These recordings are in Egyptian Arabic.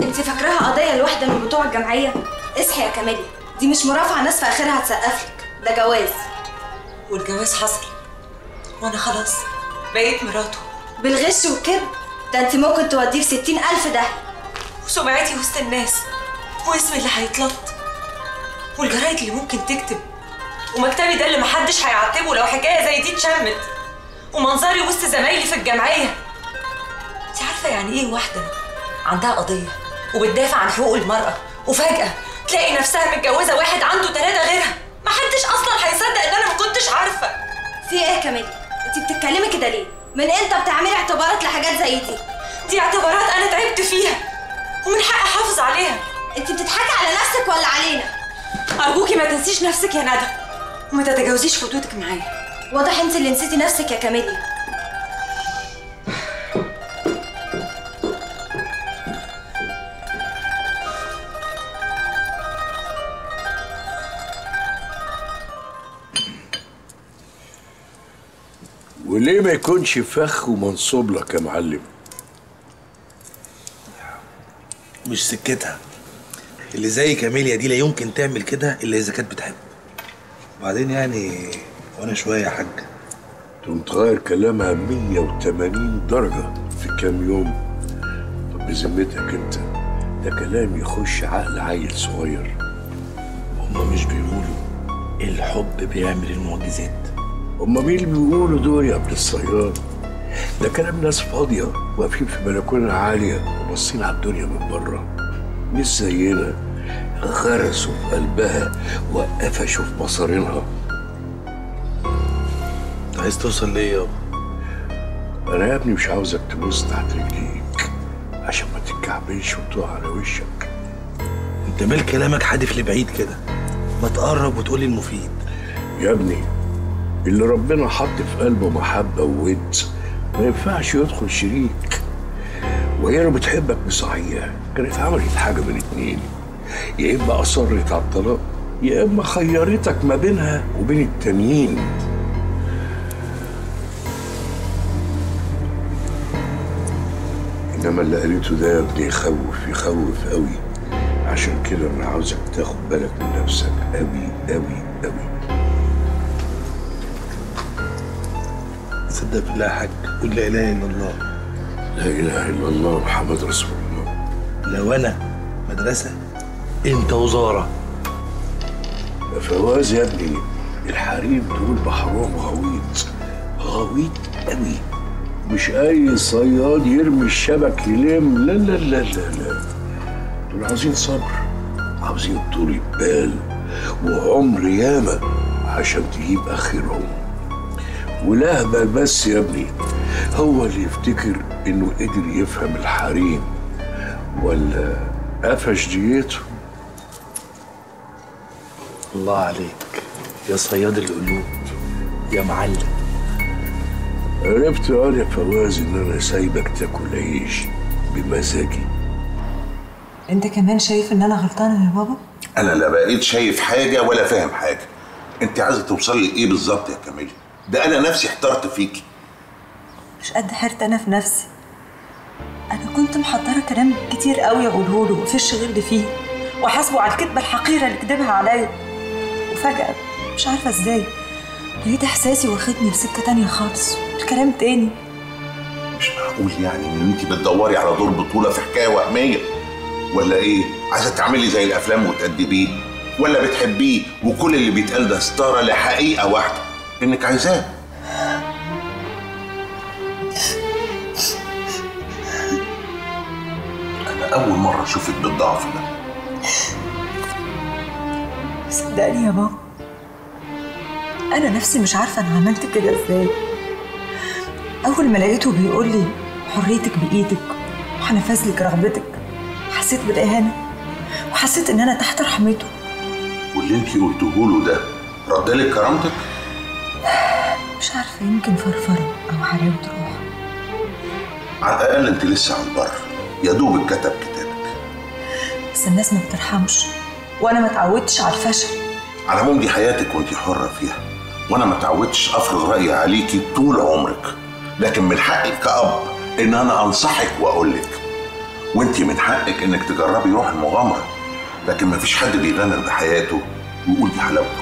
انت فاكراها قضيه لواحده من بتوع الجمعيه اصحي يا كاميليا دي مش مرافعه ناس في اخرها هتسقف لك ده جواز والجواز حصل وانا خلاص بقيت مراته بالغش والكذب ده انت ممكن توديه في ستين الف ده وسمعتي وسط الناس واسمي اللي هيتلط والجرايد اللي ممكن تكتب ومكتبي ده اللي محدش هيعتبه لو حكايه زي دي اتشمت ومنظري وسط زمايلي في الجمعيه انت عارفه يعني ايه واحده عندها قضيه وبتدافع عن حقوق المراه وفجاه تلاقي نفسها متجوزه واحد عنده ثلاثه غيرها محدش اصلا هيصدق ان انا ما كنتش عارفه في ايه يا كاميليا انت بتتكلمي كده ليه من امتى بتعملي اعتبارات لحاجات زي دي دي اعتبارات انا تعبت فيها ومن حقي احافظ عليها انت بتضحكي على نفسك ولا علينا ارجوكي ما تنسيش نفسك يا ندى وما تتجاوزيش حدودك معايا واضح انت اللي نسيتي نفسك يا كاميليا وليه ما يكونش فخ ومنصوب لك يا معلم مش سكتها اللي زي كاميليا دي لا يمكن تعمل كده الا اذا كانت بتحب وبعدين يعني وانا شويه يا حاج تقوم تغير كلامها 180 درجة في كام يوم طب بذمتك انت ده كلام يخش عقل عيل صغير هما مش بيقولوا الحب بيعمل المعجزات هما مين اللي بيقولوا دول يا ابن الصياد ده كلام ناس فاضية واقفين في بلكونة عالية وباصين على الدنيا من بره مش زينا غرسوا في قلبها وقفشوا في مصارينها انت عايز توصل ليه يابا انا يا ابني مش عاوزك تبص تحت رجليك عشان ما تتكعبلش وتقع على وشك انت مال كلامك حادف لبعيد كده ما تقرب وتقولي المفيد يا ابني اللي ربنا حط في قلبه محبة وود ما ينفعش يدخل شريك وهي لو بتحبك بصحيح كانت عملت حاجة من اتنين يا إما أصرت على الطلاق يا إما خيرتك ما بينها وبين التانيين إنما اللي قالته ده يا ابني يخوف يخوف قوي عشان كده أنا عاوزك تاخد بالك من نفسك قوي قوي قوي صدق بالله يا حاج قول لا اله الا الله لا إله إلا الله محمد رسول الله لو انا مدرسه انت وزاره يا فواز يا ابني الحريم دول بحرهم غويط غويط قوي مش اي صياد يرمي الشبك يلم لا لا لا لا لا دول عاوزين صبر عاوزين طول بال وعمر ياما عشان تجيب اخرهم والاهبل بس يا ابني هو اللي يفتكر انه قدر يفهم الحريم ولا قفش ديته الله عليك يا صياد القلوب يا معلم عرفت يا فواز ان انا سايبك تاكل عيش بمزاجي انت كمان شايف ان انا غلطانه يا بابا انا لا بقيت شايف حاجه ولا فاهم حاجه انت عايزه توصلي لايه بالظبط يا كاميليا ده انا نفسي احترت فيكي مش قد حيرت انا في نفسي انا كنت محضره كلام كتير قوي اقوله له مفيش غل فيه وحاسبه على الكذبه الحقيره اللي كدبها عليا وفجاه مش عارفه ازاي لقيت احساسي واخدني لسكه تانية خالص الكلام تاني مش معقول يعني ان انت بتدوري على دور بطوله في حكايه وهميه ولا ايه عايزه تعملي زي الافلام وتأدبيه ولا بتحبيه وكل اللي بيتقال ده ستاره لحقيقه واحده انك عايزاه انا اول مره اشوفك بالضعف ده صدقني يا بابا انا نفسي مش عارفه انا عملت كده ازاي اول ما لقيته بيقول لي حريتك بايدك وهنفذ لك رغبتك حسيت بالاهانه وحسيت ان انا تحت رحمته واللي انت قلته له ده ردلك كرامتك مش عارفه يمكن فرفره او حلاوه روح على الاقل انت لسه على البر يا دوب كتب كتابك بس الناس ما بترحمش وانا ما اتعودتش على الفشل على العموم دي حياتك وانت حره فيها وانا ما تعودتش افرض رايي عليكي طول عمرك لكن من حقي كأب ان انا انصحك واقول لك وانت من حقك انك تجربي روح المغامره لكن مفيش حد بيغامر بحياته ويقول دي حلاوته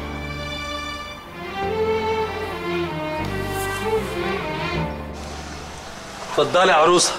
اتفضلي يا عروسه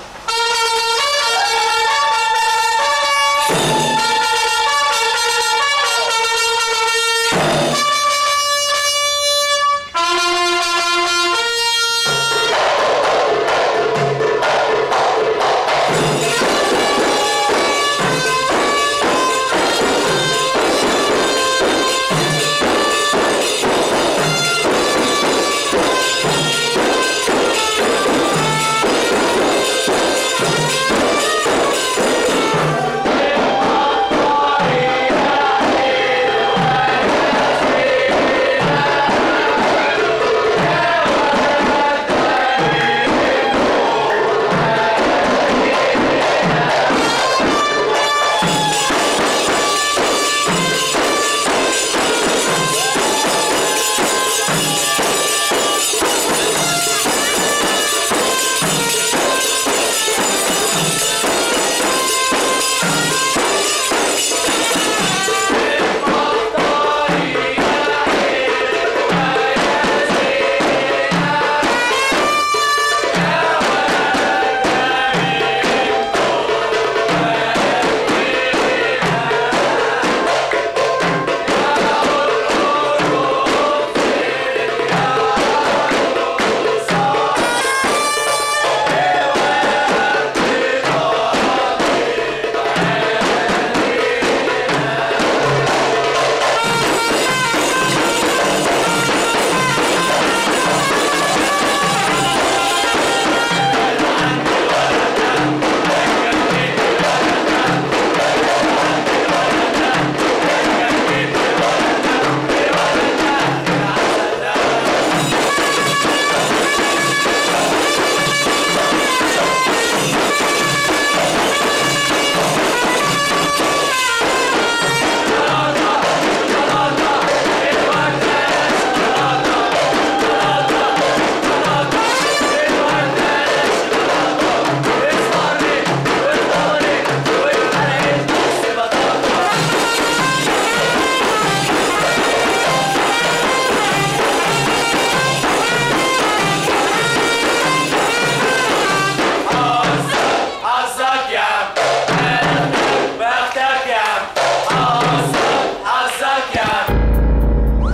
حظك يا عم بختك يا عم حظك حظك يا عم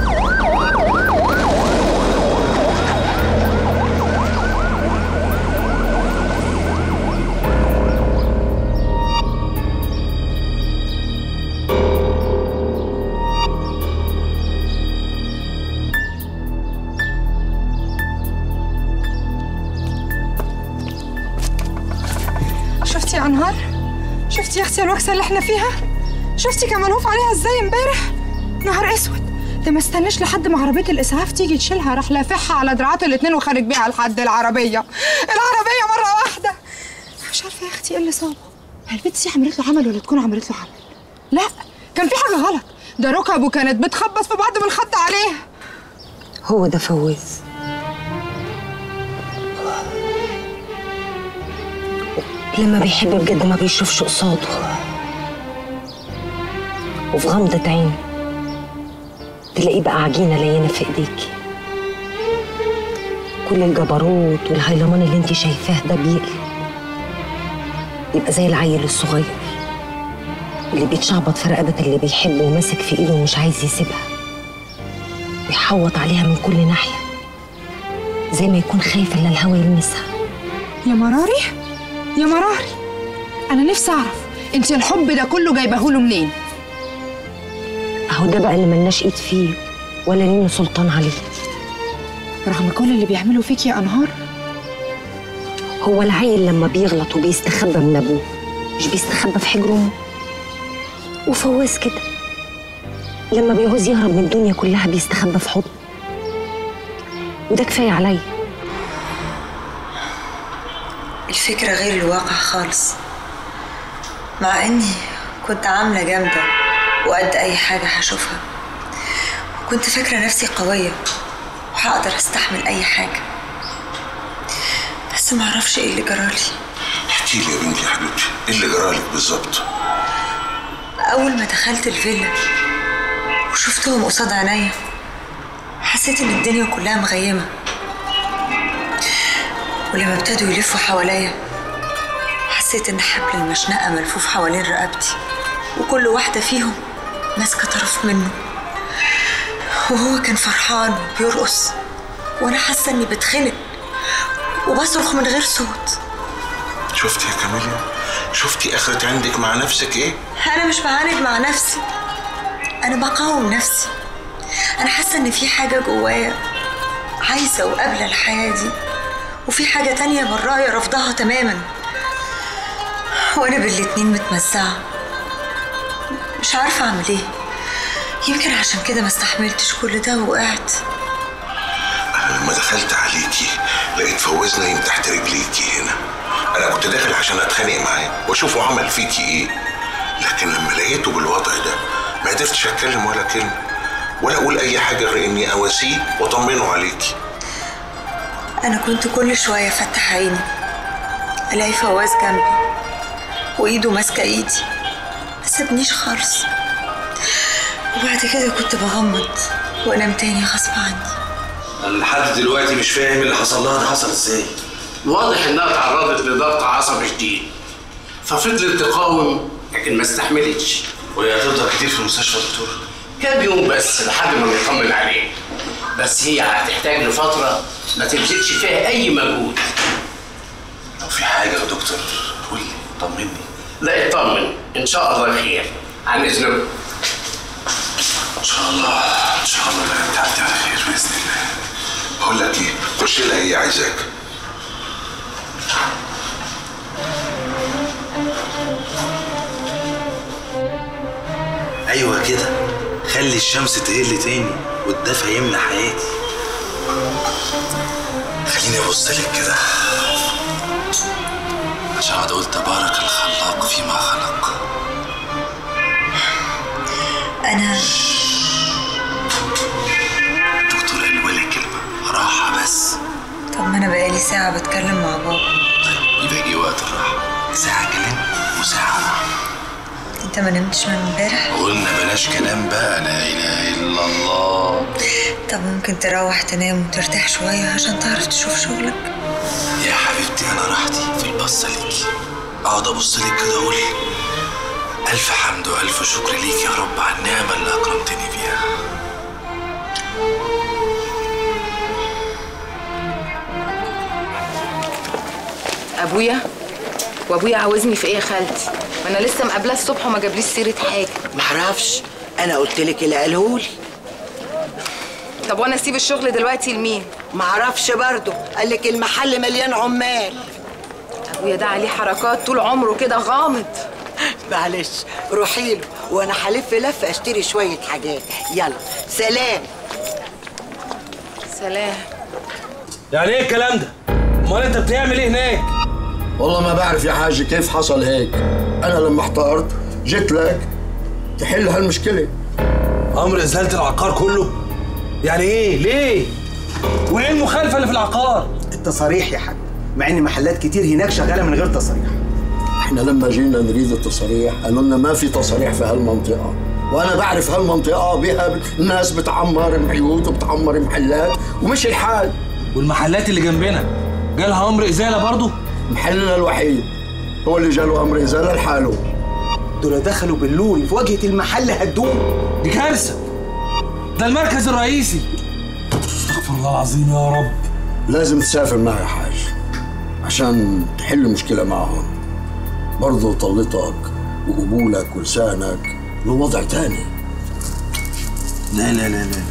شفتي يا انهار شفتي يا اختي الوكسه اللي احنا فيها شفتي كان ملهوف عليها ازاي امبارح نهار اسود ده ما استناش لحد ما عربيه الاسعاف تيجي تشيلها راح لافعها على دراعاته الاتنين وخارج بيها لحد العربيه العربيه مره واحده مش عارفه يا اختي ايه اللي صابه هل البنت دي عملت له عمل ولا تكون عملت له عمل لا كان في حاجه غلط ده ركبه كانت بتخبط في بعض من خد عليه هو ده فواز لما بيحب بجد ما بيشوفش قصاده وفي غمضة عين تلاقيه بقى عجينة لينة في ايديكي كل الجبروت والهيلمان اللي انت شايفاه ده بيقلب يبقى زي العيل الصغير اللي بيتشعبط في رقبة اللي بيحبه وماسك في ايده ومش عايز يسيبها ويحوط عليها من كل ناحية زي ما يكون خايف إلا الهوا يلمسها يا مراري يا مراري انا نفسي اعرف انت الحب ده كله جايبهوله منين أهو ده بقى اللي ملناش إيد فيه ولا لينا سلطان عليه رغم كل اللي بيعمله فيك يا انهار هو العيل لما بيغلط وبيستخبى من أبوه مش بيستخبى في حجر أمه وفواز كده لما بيعوز يهرب من الدنيا كلها بيستخبى في حضنه وده كفاية عليا الفكرة غير الواقع خالص مع اني كنت عاملة جامدة وقد اي حاجة هشوفها وكنت فاكرة نفسي قوية وهقدر استحمل اي حاجة بس معرفش ايه اللي جرالي احكي لي يا بنتي يا حبيبتي ايه اللي جرالك بالظبط أول ما دخلت الفيلا وشفتهم قصاد عينيا حسيت إن الدنيا كلها مغيمة ولما ابتدوا يلفوا حواليا حسيت إن حبل المشنقة ملفوف حوالين رقبتي وكل واحدة فيهم ماسكة طرف منه وهو كان فرحان وبيرقص وأنا حاسة إني بتخنق وبصرخ من غير صوت شفتي يا كاميليا شفتي اخرة عندك مع نفسك ايه أنا مش بعاند مع نفسي أنا بقاوم نفسي أنا حاسة إن في حاجة جوايا عايزة وقابلة الحياة دي وفي حاجة تانية برايا رافضاها تماما وأنا بالاتنين متمزعة مش عارفة أعمل إيه يمكن عشان كده ما استحملتش كل ده وقعت انا لما دخلت عليكي لقيت فوز نايم تحت رجليكي هنا انا كنت داخل عشان اتخانق معاه واشوفه عمل فيكي ايه لكن لما لقيته بالوضع ده ما قدرتش اتكلم ولا كلمه ولا اقول اي حاجه غير اني اواسيه واطمنه عليكي أنا كنت كل شوية أفتح عيني ألاقي فواز جنبي وإيده ماسكة إيدي ما سابنيش خالص وبعد كده كنت بغمض وأنام تاني غصب عني انا لحد دلوقتي مش فاهم اللي حصل لها ده حصل ازاي واضح انها تعرضت لضغط عصبي شديد ففضلت تقاوم لكن ما استحملتش وهي هتفضل كتير في المستشفى يا دكتور كام يوم بس لحد ما نطمن عليه بس هي هتحتاج لفترة ما تبذلش فيها أي مجهود لو في حاجه يا دكتور قول لي طمني لا اطمن إن شاء الله خير عن إذنك ان شاء الله ان شاء الله لا تعدي على خير باذن الله بقول لك ايه خش لها هي عايزاك ايوه كده خلي الشمس تقل تاني والدفى يملى حياتي خليني ابص لك كده عشان اقعد اقول تبارك الخلاق فيما خلق أنا دكتور قال ولا كلمه راحه بس طب ما أنا بقالي ساعة بتكلم مع بابا طيب يبقى يجي وقت الراحه ساعه كلام وساعه راحه أنت ما نمتش من امبارح قلنا بلاش كلام بقى لا اله الا الله طب ممكن تروح تنام وترتاح شوية عشان تعرف تشوف شغلك يا حبيبتي انا راحتي في البصه ليكي اقعد ابص لك كده اقول الف حمد والف شكر ليك يا رب على النعمه اللي اكرمتني بيها ابويا وابويا عاوزني في ايه يا خالتي ما انا لسه مقابلاه الصبح وما جابليش سيره حاجه معرفش انا قلت لك اللي قالهولي طب وانا اسيب الشغل دلوقتي لمين معرفش برضه قال لك المحل مليان عمال ابويا ده عليه حركات طول عمره كده غامض معلش روحي له وانا هلف لفه اشتري شويه حاجات يلا سلام سلام يعني ايه الكلام ده امال انت بتعمل ايه هناك والله ما بعرف يا حاج كيف حصل هيك انا لما احترت جيت لك تحل هالمشكله امر ازاله العقار كله يعني ايه ليه وايه المخالفه اللي في العقار التصاريح يا حاج مع ان محلات كتير هناك شغاله من غير تصاريح احنا لما جينا نريد التصاريح قالوا لنا ما في تصاريح في هالمنطقه وانا بعرف هالمنطقه بها ناس بتعمر بيوت وبتعمر محلات ومش الحال والمحلات اللي جنبنا جالها امر ازاله برضه محلنا الوحيد هو اللي جاله امر ازاله لحاله دول دخلوا باللوري في واجهه المحل هدوه دي كارثه ده المركز الرئيسي استغفر الله العظيم يا رب لازم تسافر معي يا حاج عشان تحل مشكله معهم برضه طلتك وقبولك ولسانك له وضع تاني لا لا لا لا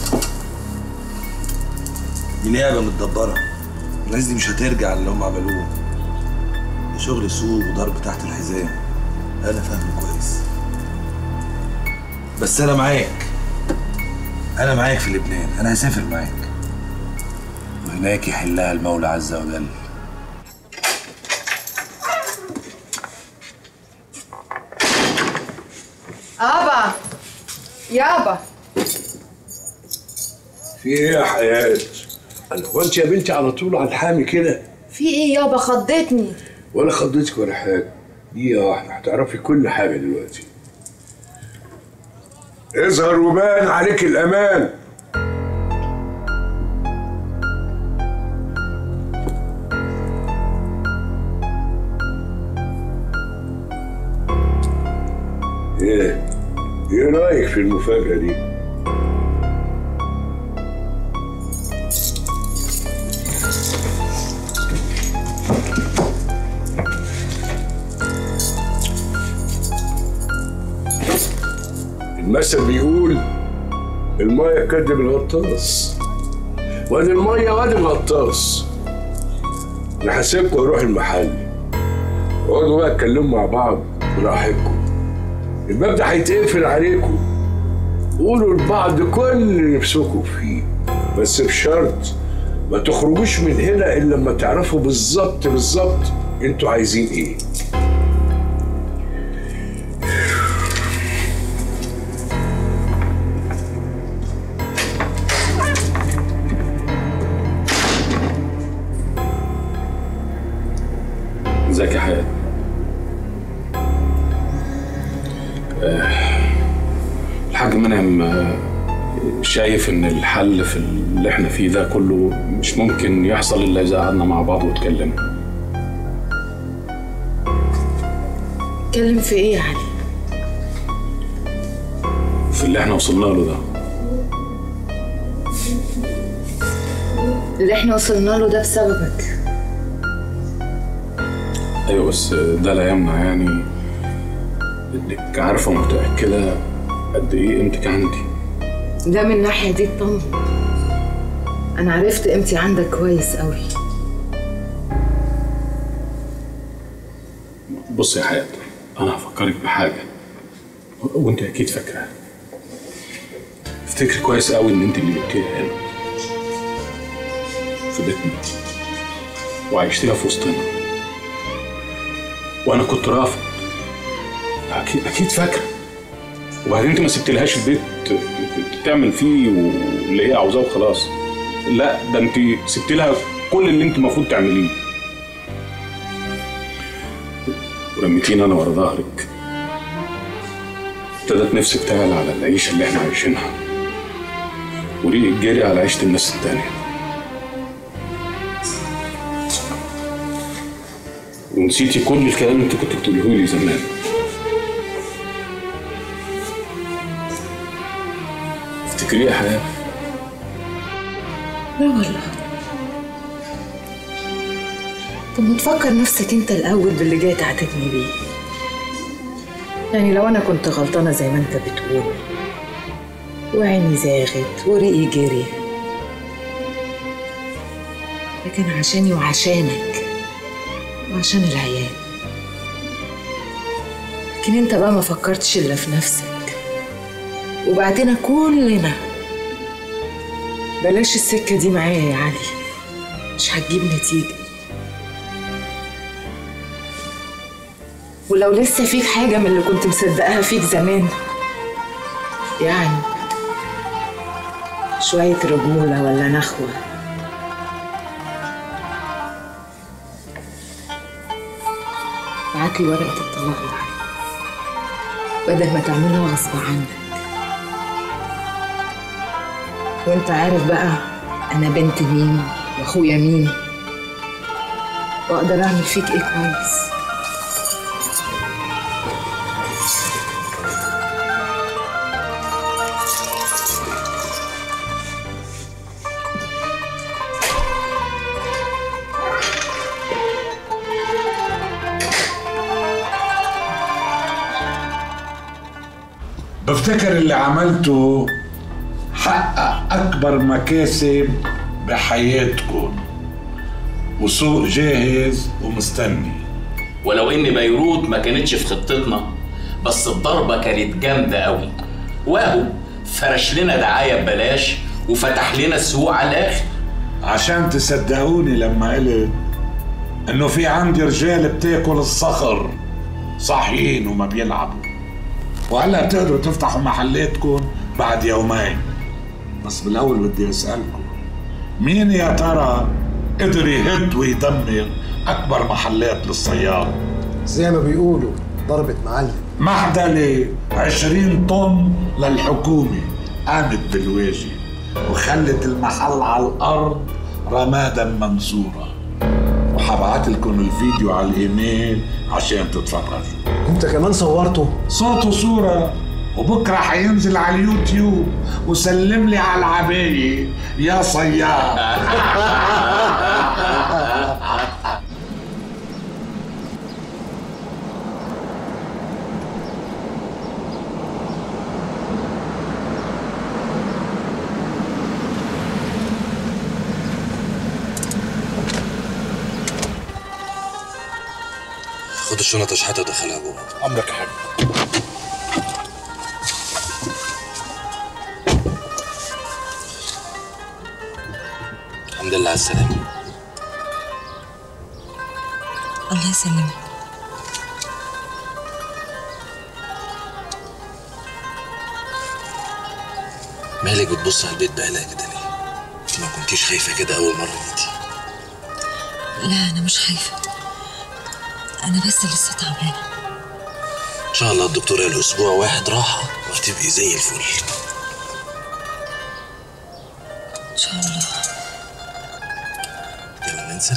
دي لعبه متدبره الناس دي مش هترجع اللي هم عملوه ده شغل سوق وضرب تحت الحزام انا فاهمه كويس بس انا معاك انا معاك في لبنان انا هسافر معاك وهناك يحلها المولى عز وجل ابا يابا في ايه يا حياة؟ هو انت يا بنتي على طول على الحامي كده؟ في ايه يابا خضتني ولا خضتك ولا حاجه دقيقه واحده هتعرفي كل حاجه دلوقتي اظهر وبان عليك الامان ايه ايه رايك في المفاجاه دي المثل بيقول المية كدب الغطاس وادي المية وادي الغطاس انا هسيبكم واروح المحل اقعدوا بقى اتكلموا مع بعض براحتكم الباب ده هيتقفل عليكم قولوا لبعض كل اللي نفسكم فيه بس بشرط ما تخرجوش من هنا الا لما تعرفوا بالظبط بالظبط انتوا عايزين ايه ازيك يا حياة آه، الحاج منعم آه، شايف ان الحل في اللي احنا فيه ده كله مش ممكن يحصل الا اذا قعدنا مع بعض واتكلمنا اتكلم في ايه يا علي في اللي احنا وصلنا له ده اللي احنا وصلنا له ده بسببك ايوه بس ده لا يمنع يعني انك عارفه ومتاكده قد ايه قيمتك عندي ده من الناحية دي اطمن أنا عرفت قيمتي عندك كويس أوي بص يا حياة انا هفكرك بحاجه وانت اكيد فاكراها افتكر كويس قوي ان انت اللي جبتيها هنا في بيتنا وعيشتيها في وسطنا وانا كنت رافض اكيد اكيد فاكره وبعدين انت ما سبتلهاش البيت تعمل فيه واللي هي عاوزاه وخلاص لا ده انت سبت لها كل اللي انت المفروض تعمليه ورميتيني انا ورا ظهرك ابتدت نفسك تعلى على العيشه اللي احنا عايشينها وريقك جري على عيشه الناس التانيه ونسيتي كل الكلام اللي انت كنت بتقوله لي زمان افتكريه يا حياه لا والله طب ما تفكر نفسك انت الأول باللي جاي تعاتبني بيه يعني لو أنا كنت غلطانة زي ما انت بتقول وعيني زاغت وريقي جري لكن عشاني وعشانك وعشان العيال لكن انت بقى ما فكرتش الا في نفسك وبعدين كلنا بلاش السكة دي معايا يا علي مش هتجيب نتيجة ولو لسه فيك حاجة من اللي كنت مصدقاها فيك زمان يعني شوية رجولة ولا نخوة بعتلي ورقة الطلاق يا علي بدل ما تعملها غصب عنك وانت عارف بقى انا بنت مين واخويا مين واقدر اعمل فيك ايه كويس بفتكر اللي عملته حقق أكبر مكاسب بحياتكم وسوق جاهز ومستني ولو ان بيروت ما كانتش في خطتنا بس الضربة كانت جامدة قوي واهو فرش لنا دعاية ببلاش وفتح لنا السوق على الآخر عشان تصدقوني لما قلت انه في عندي رجال بتاكل الصخر صاحيين وما بيلعبوا وهلا بتقدروا تفتحوا محلاتكم بعد يومين بس بالاول بدي اسالكم مين يا ترى قدر يهد ويدمر اكبر محلات للصياد زي ما بيقولوا ضربة معلم محدلة 20 طن للحكومة قامت بالواجب وخلت المحل على الأرض رمادا منصورة وحبعت لكم الفيديو على الإيميل عشان تتفرجوا انت كمان صورته صوت وصورة وبكرة حينزل على اليوتيوب وسلم لي على العباية يا صياد خد الشنطة اشحتها ودخلها جوه امرك يا حاج الحمد لله على السلامة الله يسلمك مالك بتبص على البيت بقالها كده ليه؟ انت ما كنتيش خايفة كده أول مرة جيتي لا أنا مش خايفة أنا بس لسه تعبانة إن شاء الله الدكتور قال أسبوع واحد راحة وهتبقي زي الفل إن شاء الله يلا ننزل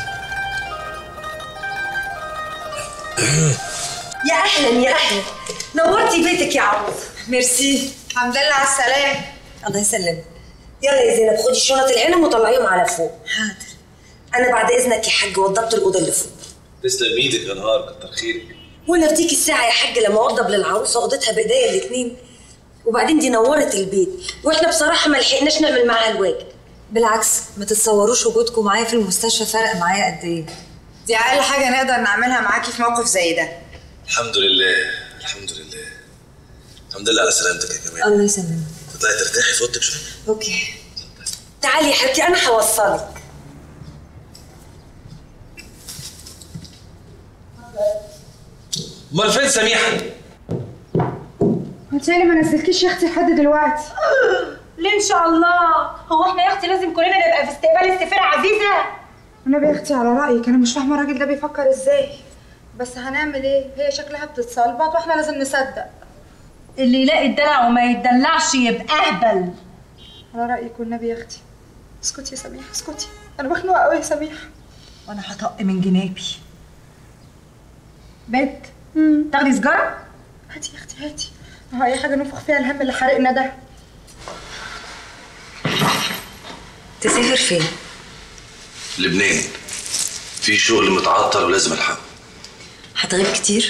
يا أهلا يا أهلا نورتي بيتك يا عروس ميرسي الحمد لله على السلامة الله يسلمك يلا يا زينب خدي شنط العنب وطلعيهم على فوق حاضر أنا بعد إذنك يا حاج وضبت الأوضة اللي فوق تسلم ايدك يا نهار كتر خيرك وانا في ديك الساعه يا حاج لما اوضب للعروسه اوضتها بايديا الاتنين وبعدين دي نورت البيت واحنا بصراحه ما لحقناش نعمل معاها الواجب بالعكس ما تتصوروش وجودكم معايا في المستشفى فرق معايا قد ايه دي أقل حاجة نقدر نعملها معاكي في موقف زي ده الحمد لله الحمد لله الحمد لله على سلامتك يا كمان الله يسلمك تطلعي ترتاحي في اوضتك شويه اوكي تعالي يا حبيبتي انا هوصلك امال فين سميحه؟ انت ليه ما نزلتكيش يا اختي لحد دلوقتي ليه إن شاء الله هو إحنا يا أختي لازم كلنا نبقى في استقبال السفيرة عزيزة انا يا اختي على رايك انا مش فاهمه الراجل ده بيفكر ازاي بس هنعمل ايه هي شكلها بتتصلبط واحنا لازم نصدق اللي يلاقي الدلع وما يتدلعش يبقى أهبل على رايك والنبي يا اختي اسكتي يا سميحه اسكتي انا مخنوقه قوي يا سميحه وأنا هطق من جنابي بنت تاخدي سجارة؟ هاتي يا اختي هاتي هو اي حاجه ننفخ فيها الهم اللي حرقنا ده تسافر فين لبنان في شغل متعطل ولازم الحقه هتغيب كتير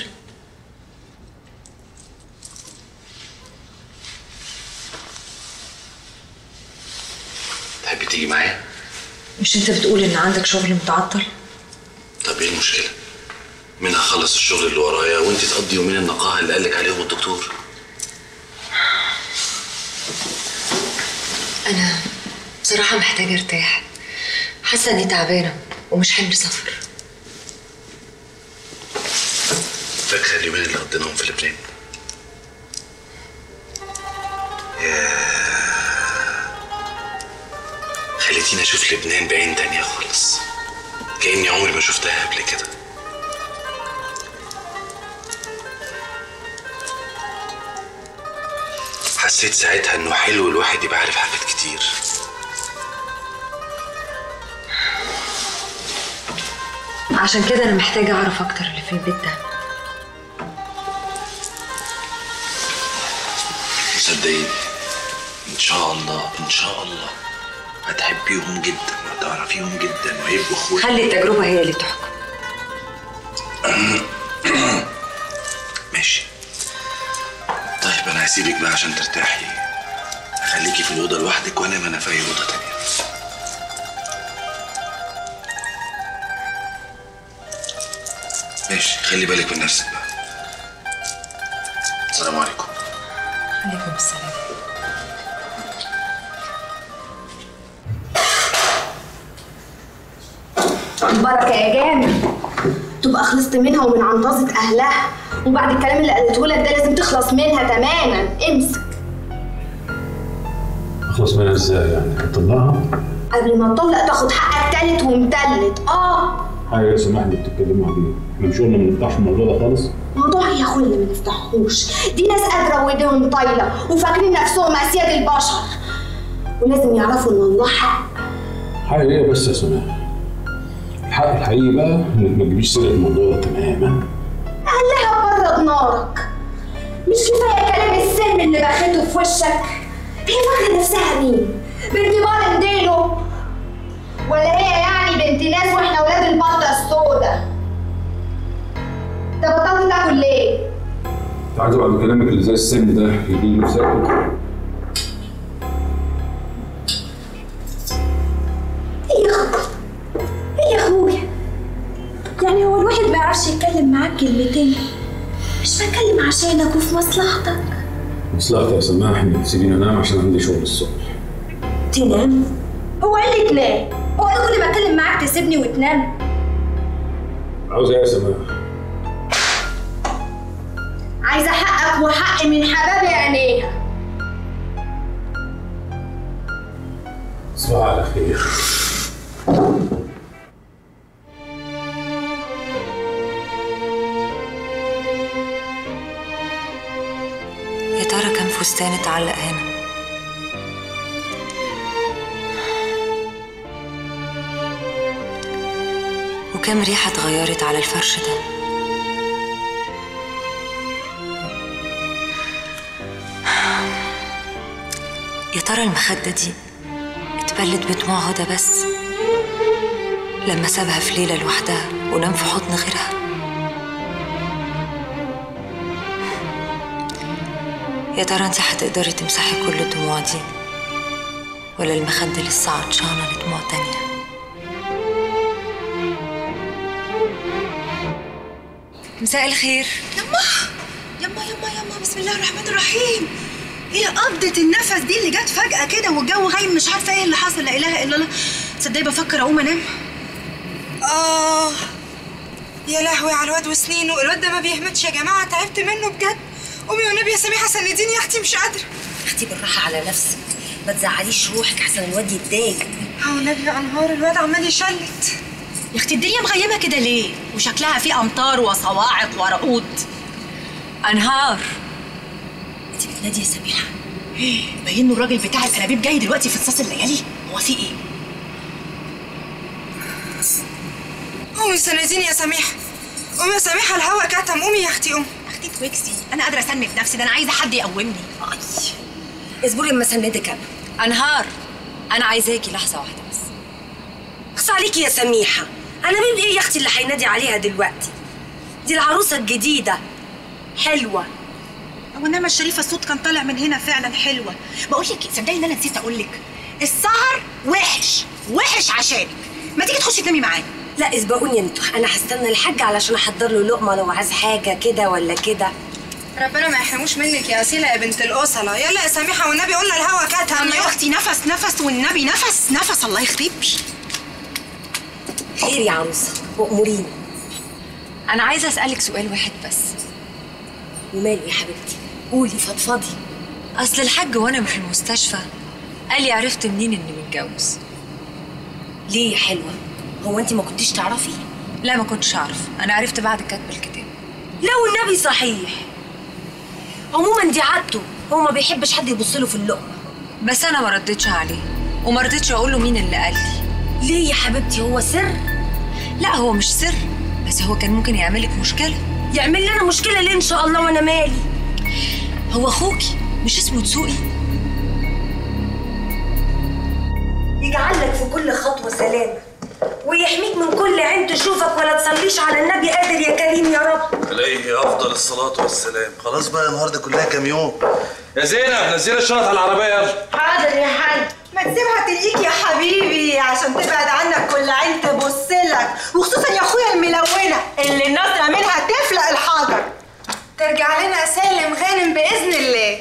تحبي تيجي معايا؟ مش انت بتقول ان عندك شغل متعطل طب ايه المشكله؟ مين هخلص الشغل اللي ورايا وانت تقضي يومين النقاهه اللي قالك عليهم الدكتور انا بصراحه محتاجه ارتاح حاسه اني تعبانه ومش حمل سفر فاكره اليومين اللي قضيناهم في لبنان ياه. خليتيني اشوف لبنان بعين تانية خالص كاني عمري ما شفتها قبل كده حسيت ساعتها انه حلو الواحد يبقى عارف حاجات كتير عشان كده انا محتاجه اعرف اكتر اللي في البيت ده صدقيني ان شاء الله ان شاء الله هتحبيهم جدا وهتعرفيهم جدا وهيبقوا اخوات خلي التجربه هي اللي تحكم ماشي طيب انا هسيبك بقى عشان ترتاحي اخليكي في الاوضه لوحدك وانام انا في اي اوضه تانية ماشي خلي بالك من نفسك بقى السلام عليكم عليكم السلام بركة يا جامد تبقى خلصت منها ومن عنطزة أهلها وبعد الكلام اللي قالته لك ده لازم تخلص منها تماما امسك اخلص منها ازاي يعني؟ هتطلقها؟ قبل ما تطلق تاخد حقك تالت ومتلت اه حاجه يا سماح اللي بتتكلموا عليه احنا مش قلنا ما نفتحش الموضوع ده خالص موضوع يا اخويا اللي ما نفتحوش دي ناس قادره وايديهم طايله وفاكرين نفسهم اسياد البشر ولازم يعرفوا ان الله حق حاجه ايه بس يا سماح الحق الحقيقي بقى انك ما تجيبيش سيره الموضوع ده تماما قال لها برد نارك مش كفايه كلام السم اللي باخته في وشك هي فاكره نفسها مين بنت بار دينو ولا هي يعني بنت ناس واحنا ولاد البطه السودا انت بطلت تاكل ليه؟ انت عايز بعد كلامك اللي زي السن ده يجي نفسك ايه يا اخويا ايه يا اخويا يعني هو الواحد ما يعرفش يتكلم معاك كلمتين مش بتكلم عشانك وفي مصلحتك مصلحتي يا سماح انك تسيبيني انام عشان عندي شغل الصبح تنام هو ايه اللي تنام هو انا كل ما اتكلم معاك تسيبني وتنام عاوز ايه يا سماح عايزه حقك وحق من حباب عينيها تصبح على خير يا ترى كم فستان اتعلق هنا وكم ريحة اتغيرت على الفرش ده يا ترى المخدة دي اتبلت بدموع هدى بس لما سابها في ليلة لوحدها ونام في حضن غيرها يا ترى انت هتقدري تمسحي كل الدموع دي ولا المخدة لسه عطشانة لدموع تانية مساء الخير يما يما يما يما بسم الله الرحمن الرحيم ايه قبضة النفس دي اللي جت فجأة كده والجو غيم مش عارفة ايه اللي حصل لا اله الا الله تصدقي بفكر اقوم انام اه يا لهوي على الواد وسنينه الواد ده ما بيهمتش يا جماعة تعبت منه بجد قومي والنبي يا سميحة سنديني يا اختي مش قادرة اختي بالراحه على نفسك ما تزعليش روحك احسن الواد يتضايق اه والنبي يا انهار الواد عمال يشلت يا اختي الدنيا مغيمة كده ليه وشكلها في امطار وصواعق ورعود انهار انت بتنادي يا سميحه ايه باين انه الراجل بتاع الانابيب جاي دلوقتي في اتصاص الليالي هو في ايه قومي سنديني يا سميحة قومي يا سميحة الهوا كتم قومي يا اختي قومي اختي توكسي انا قادرة اسند نفسي ده انا عايزة حد يقومني اي اصبري اما اسندك انا انهار انا عايزاكي لحظه واحده بس اخص عليكي يا سميحه انا مين ايه يا اختي اللي هينادي عليها دلوقتي دي العروسه الجديده حلوه هو انما الشريفه الصوت كان طالع من هنا فعلا حلوه بقول لك صدقني ان انا نسيت اقول لك السهر وحش وحش عشانك ما تيجي تخشي تنامي معانا لا اسبقوني انتوا انا هستنى الحاج علشان احضر له لقمه لو عايز حاجه كده ولا كده ربنا ما يحرموش منك يا أصيلة يا بنت الأصلة يلا يا سميحة والنبي قلنا الهوا كتم يا أختي نفس نفس والنبي نفس نفس الله يخربش خير يا عروسه واموريني انا عايزه اسالك سؤال واحد بس وماله يا حبيبتي قولي فضفضي اصل الحاج وانا في المستشفى قال لي عرفت منين اني متجوز ليه يا حلوه هو انت ما كنتيش تعرفي لا ما كنتش اعرف انا عرفت بعد كتب الكتاب لا والنبي صحيح عموما دي عادته هو ما بيحبش حد يبص له في اللقمه بس انا ما ردتش عليه وما رضيتش اقول له مين اللي قال لي ليه يا حبيبتي هو سر لا هو مش سر بس هو كان ممكن يعمل لك مشكله يعمل لنا مشكله ليه ان شاء الله وانا مالي هو اخوكي مش اسمه دسوقي يجعل لك في كل خطوه سلامه ويحميك من كل عين تشوفك ولا تصليش على النبي قادر يا كريم يا رب عليه افضل الصلاه والسلام خلاص بقى النهارده كلها كام يوم يا زينب نزلي الشنط على العربيه يلا حاضر يا حاج ما تسيبها تلقيك يا حبيبي عشان تبعد عنك كل عين تبص لك وخصوصا يا اخويا الملونه اللي النظره منها تفلق الحجر ترجع لنا سالم غانم باذن الله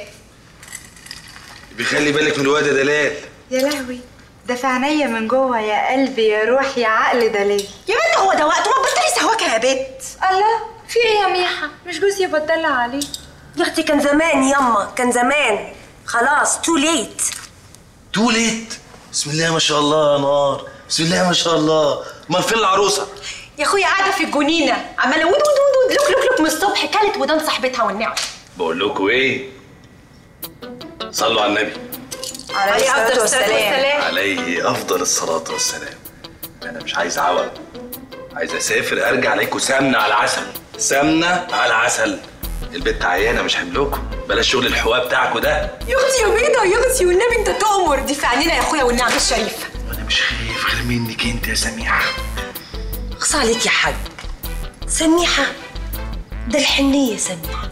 بيخلي بالك من الواد يا دلال يا لهوي ده في عينيا من جوه يا قلبي يا روح يا عقل ده ليه يا بنت هو ده وقته ما تبطلي سهواكه يا بنت الله في ايه يا ميحة مش جوزي بتدلع عليه يا اختي كان زمان ياما كان زمان خلاص تو ليت تو ليت بسم الله ما شاء الله يا نار بسم الله ما شاء الله امال فين العروسه يا اخويا قاعده في الجنينه عماله ود ود ود ود لوك لوك لوك من الصبح كلت ودان صاحبتها والنعم بقول لكم ايه صلوا على النبي عليه افضل الصلاه والسلام عليه افضل الصلاه والسلام انا مش عايز عوض عايز اسافر ارجع الاقيكم سمنه على عسل سمنه على عسل البت عيانه مش حملكم بلاش شغل الحواء بتاعكم ده يا اختي يا بيضه يا اختي والنبي انت تؤمر دي في عينينا يا اخويا والنعم الشريفه انا مش خايف غير منك انت يا سميحه اخص عليك يا حاج سميحه ده الحنيه سميحه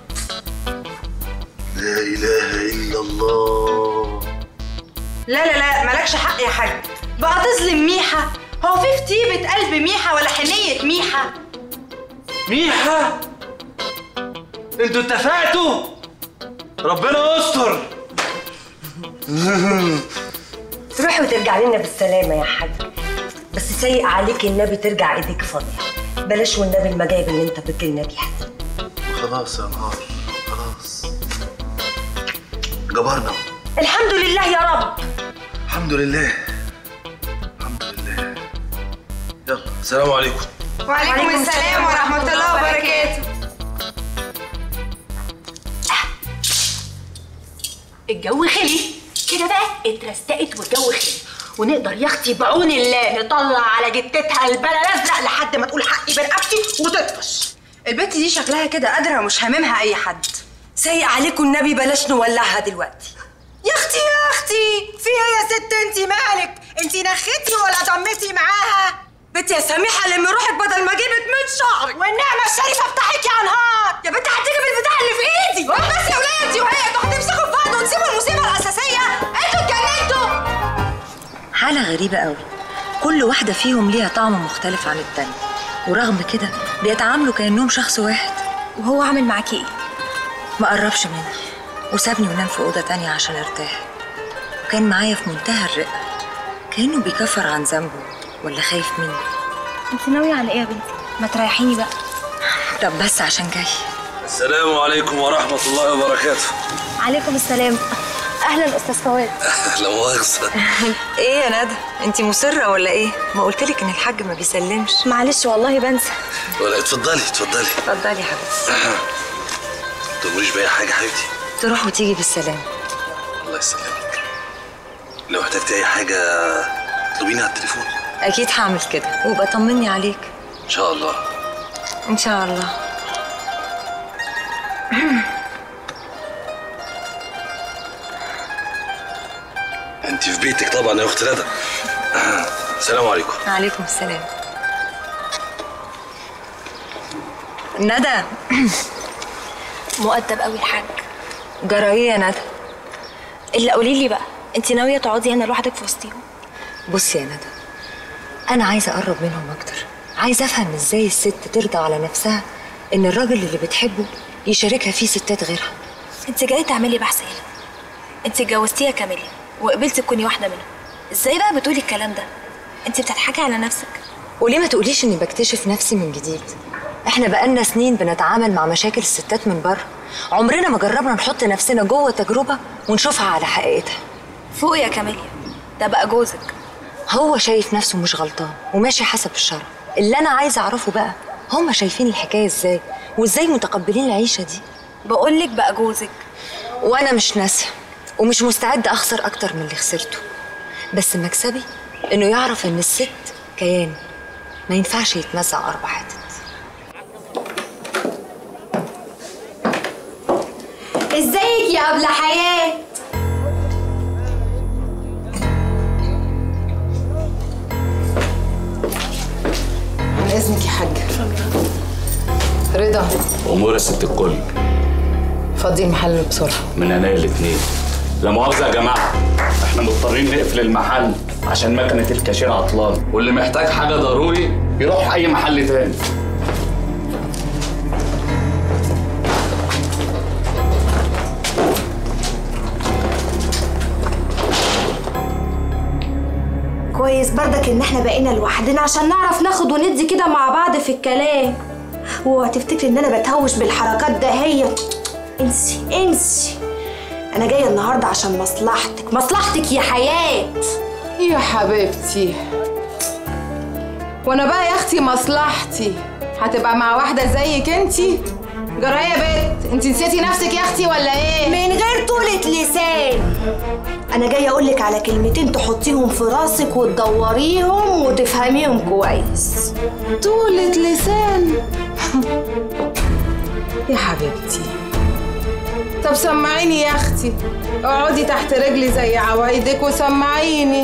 لا اله الا الله لا لا لا مالكش حق يا حاج بقى تظلم ميحة هو في في طيبة قلب ميحة ولا حنية ميحة ميحة انتوا اتفقتوا ربنا يستر تروحي وترجع لنا بالسلامه يا حاج بس سيء عليك النبي ترجع ايديك فاضيه بلاش والنبي المجايب اللي انت بتجيلنا بيها خلاص يا نهار خلاص جبرنا الحمد لله يا رب الحمد لله الحمد لله يلا السلام عليكم وعليكم السلام ورحمة الله وبركاته الجو خلي كده بقى اترستقت والجو خلي ونقدر يا اختي بعون الله نطلع على جتتها البلا الازرق لحد ما تقول حقي برقبتي وتطفش البت دي شكلها كده قادرة ومش هاممها أي حد سيء عليكم النبي بلاش نولعها دلوقتي يا اختي يا اختي في ايه يا ست انت مالك انت نخيتي ولا ضمتي معاها بنت يا سميحه لما روحك بدل ما جبت من شعرك والنعمه الشريفه بتاعك يا انهار يا بنت هتيجي بالبتاع اللي في ايدي بس يا ولاد انتوا وهي انتوا هتمسكوا في بعض وتسيبوا المصيبة الأساسية انتوا اتجننتوا حالة غريبة قوي كل واحدة فيهم ليها طعم مختلف عن التانية ورغم كده بيتعاملوا كأنهم شخص واحد وهو عامل معاكي ايه؟ ما قربش مني وسابني ونام في أوضة تانية عشان ارتاح وكان معايا في منتهى الرقة كأنه بيكفر عن ذنبه ولا خايف مني انت ناوية على ايه يا بنتي؟ ما تريحيني بقى طب بس عشان جاي السلام عليكم ورحمة الله وبركاته عليكم السلام اهلا استاذ فؤاد لا مؤاخذة ايه يا ندى انت مصرة ولا ايه ما قلتلك ان الحاج ما بيسلمش معلش والله بنسى ولا اتفضلي اتفضلي اتفضلي يا حبيبتي ما تأمريش بأي حاجة حبيبتي تروح وتيجي بالسلامة الله يسلمك لو احتجتي أي حاجة اطلبيني على التليفون اكيد هعمل كده وابقى طمني عليك إن شاء الله ان شاء الله أنت في بيتك طبعا يا أخت ندى السلام عليكم عليكم السلام ندى مؤدب قوي الحاج جرى ايه يا ندى الا قولي لي بقى انت ناوية تقعدي هنا لوحدك في وسطيهم بصي يا ندى انا عايزه اقرب منهم اكتر عايزه افهم ازاي الست ترضى على نفسها ان الراجل اللي بتحبه يشاركها فيه ستات غيرها انت جاية تعملي بحث هنا انت اتجوزتيها كاميليا وقبلتي تكوني واحدة منهم ازاي بقى بتقولي الكلام ده انت بتضحكي على نفسك وليه ما تقوليش اني بكتشف نفسي من جديد احنا بقالنا سنين بنتعامل مع مشاكل الستات من بره عمرنا ما جربنا نحط نفسنا جوه تجربه ونشوفها على حقيقتها فوق يا كاميليا ده بقى جوزك هو شايف نفسه مش غلطان وماشي حسب الشرع اللي انا عايزه اعرفه بقى هما شايفين الحكايه ازاي وازاي متقبلين العيشه دي بقولك بقى جوزك وانا مش ناسيه ومش مستعده اخسر اكتر من اللي خسرته بس مكسبي انه يعرف ان الست كيان ما ينفعش يتمزع اربع حتت ازيك يا قبل حياة عن اذنك يا حاجة رضا امور يا ست الكل فضي المحل بسرعة من عينيا الاتنين لا مؤاخذة يا جماعة احنا مضطرين نقفل المحل عشان مكنة الكاشير عطلان واللي محتاج حاجة ضروري يروح أي محل تاني كويس بردك ان احنا بقينا لوحدنا عشان نعرف ناخد وندي كده مع بعض في الكلام واوعى تفتكري ان انا بتهوش بالحركات ده هي انسي انسي انا جايه النهارده عشان مصلحتك مصلحتك يا حياه يا حبيبتي وانا بقى يا اختي مصلحتي هتبقى مع واحده زيك انتي جرايه يا بت انت نسيتي نفسك يا اختي ولا ايه من غير طولة لسان انا جايه اقول لك على كلمتين تحطيهم في راسك وتدوريهم وتفهميهم كويس طولة لسان يا حبيبتي طب سمعيني يا اختي اقعدي تحت رجلي زي عوايدك وسمعيني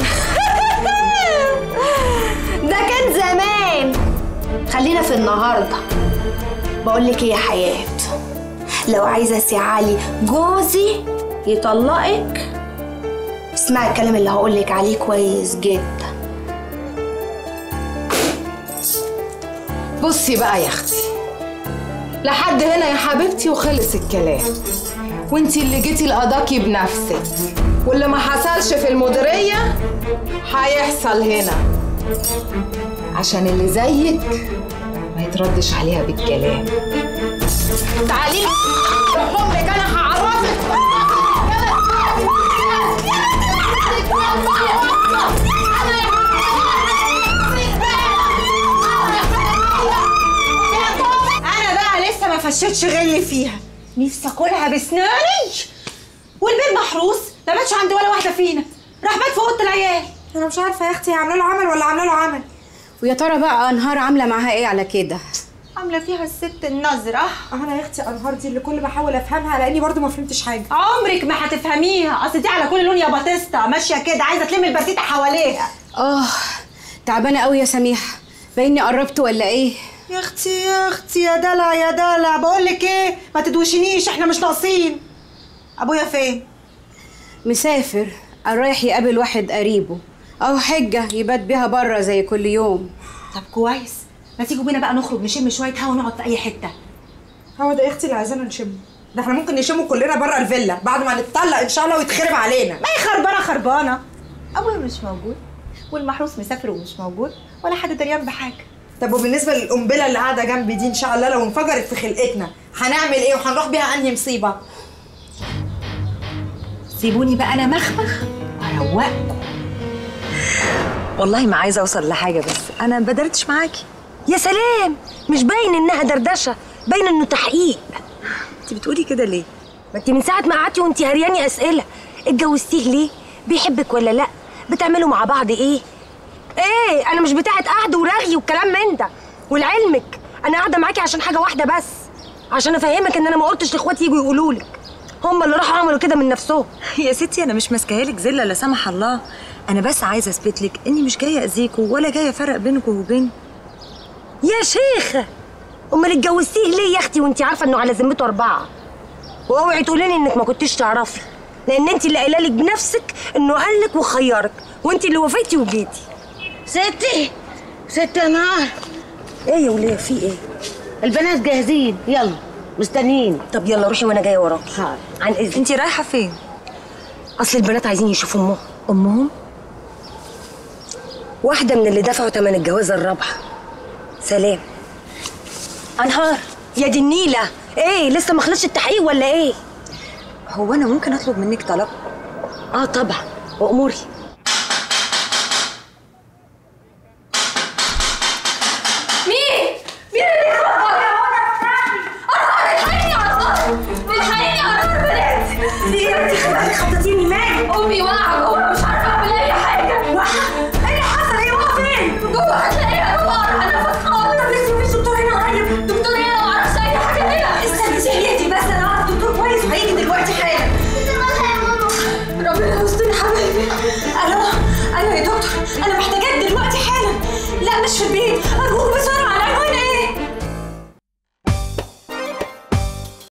ده كان زمان خلينا في النهارده بقول لك ايه يا حياه لو عايزه سي علي جوزي يطلقك اسمعي الكلام اللي هقول لك عليه كويس جدا بصي بقى يا اختي لحد هنا يا حبيبتي وخلص الكلام وانتي اللي جيتي لقضاكي بنفسك واللي ما حصلش في المديرية هيحصل هنا عشان اللي زيك ما يتردش عليها بالكلام تعالي لي عمرك انا هعرفك انا بقى لسه ما فشتش غلي فيها نفسي اكلها بسناني والبيت محروس ما باتش عند ولا واحده فينا راح بات في اوضه العيال انا مش عارفه يا اختي عامله له عمل ولا عامله له عمل ويا ترى بقى انهار عامله معاها ايه على كده عامله فيها الست النظره انا يا اختي انهار دي اللي كل ما احاول افهمها لاني برضو ما فهمتش حاجه عمرك ما هتفهميها اصل دي على كل لون يا باتيستا ماشيه كده عايزه تلم البرتيتا حواليها اه تعبانه قوي يا سميحه بايني قربت ولا ايه يا اختي يا اختي يا دلع يا دلع بقول لك ايه ما تدوشنيش احنا مش ناقصين ابويا فين مسافر قال رايح يقابل واحد قريبه او حجه يبات بيها بره زي كل يوم طب كويس ما تيجوا بينا بقى نخرج نشم شويه هوا ونقعد في اي حته هو ده يا اختي اللي عايزانا نشمه ده احنا ممكن نشمه كلنا بره الفيلا بعد ما نتطلق ان شاء الله ويتخرب علينا ما هي خربانه خربانه ابويا مش موجود والمحروس مسافر ومش موجود ولا حد دريان بحاجه طب وبالنسبه للقنبله اللي قاعده جنبي دي ان شاء الله لو انفجرت في خلقتنا هنعمل ايه وهنروح بيها انهي مصيبه سيبوني بقى انا مخمخ واروقكم والله ما عايزه اوصل لحاجه بس انا ما بدرتش معاكي يا سلام مش باين انها دردشه باين انه تحقيق انت بتقولي كده ليه ما انت من ساعه ما قعدتي وانت هرياني اسئله اتجوزتيه ليه بيحبك ولا لا بتعملوا مع بعض ايه ايه انا مش بتاعه قعد ورغي والكلام من ده ولعلمك انا قاعده معاكي عشان حاجه واحده بس عشان افهمك ان انا ما قلتش لاخواتي يجوا يقولوا لك هم اللي راحوا عملوا كده من نفسهم يا ستي انا مش ماسكاها لك زله لا سمح الله انا بس عايزه اثبت لك اني مش جايه اذيكوا ولا جايه افرق بينكم وبين يا شيخه امال اتجوزتيه ليه يا اختي وانت عارفه انه على ذمته اربعه واوعي تقولي لي انك ما كنتيش تعرفي لان انت اللي قايله لك بنفسك انه قال لك وخيرك وانت اللي وافقتي وجيتي ستي ست نهار ايه يا وليه في ايه البنات جاهزين يلا مستنيين طب يلا روحي وانا جايه وراكي عن اذن انت رايحه فين اصل البنات عايزين يشوفوا امهم امهم واحده من اللي دفعوا ثمن الجوازه الرابعه سلام انهار يا دي النيله ايه لسه ما خلصش التحقيق ولا ايه هو انا ممكن اطلب منك طلب اه طبعا واموري مين؟ مين اللي خبط؟ أرهار الحقيني على الأرض الحقيني على الأرض بنات ليه انت خبطتي خبطتيني مالك؟ أمي واقعة جوه مش عارفة أعمل أي حاجة واقعة؟ إيه اللي حصل؟ هي واقعة فين؟ جوه هتلاقيها جوه أنا نفس خالص طب لسه مفيش دكتور هنا قريب دكتور هنا معرفش أي حاجة هنا استني اهدي بس أنا أعرف دكتور كويس وهيجي دلوقتي حالا ربنا يستر حبايبي الو ايوه يا دكتور انا محتاجاك دلوقتي حالا لا مش في البيت ارجوك بسرعه